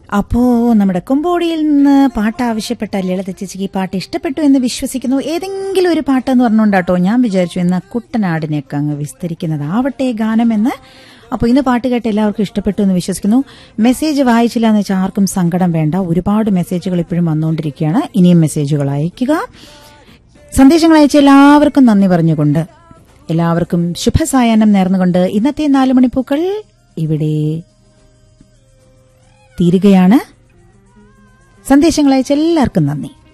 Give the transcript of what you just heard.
അപ്പോ നമ്മുടെ കൊമ്പോടിയിൽ നിന്ന് പാട്ട് ആവശ്യപ്പെട്ട ലളിത ചേച്ചിക്ക് ഈ പാട്ട് ഇഷ്ടപ്പെട്ടു എന്ന് വിശ്വസിക്കുന്നു ഏതെങ്കിലും ഒരു പാട്ടെന്ന് പറഞ്ഞുകൊണ്ടാട്ടോ ഞാൻ വിചാരിച്ചു എന്ന കുട്ടനാടിനെയൊക്കെ അങ്ങ് വിസ്തരിക്കുന്നതാവട്ടെ ഗാനമെന്ന് അപ്പോൾ ഇന്ന് പാട്ട് കേട്ട് എല്ലാവർക്കും ഇഷ്ടപ്പെട്ടു എന്ന് വിശ്വസിക്കുന്നു മെസ്സേജ് വായിച്ചില്ല എന്ന് വെച്ചാൽ ആർക്കും സങ്കടം വേണ്ട ഒരുപാട് മെസ്സേജുകൾ ഇപ്പോഴും വന്നുകൊണ്ടിരിക്കുകയാണ് ഇനിയും മെസ്സേജുകൾ അയക്കുക സന്ദേശങ്ങൾ അയച്ച എല്ലാവർക്കും നന്ദി പറഞ്ഞുകൊണ്ട് എല്ലാവർക്കും ശുഭസായാഹ്നം നേർന്നുകൊണ്ട് ഇന്നത്തെ നാല് മണിപ്പൂക്കൾ ഇവിടെ തീരുകയാണ് സന്ദേശങ്ങൾ അയച്ച എല്ലാവർക്കും നന്ദി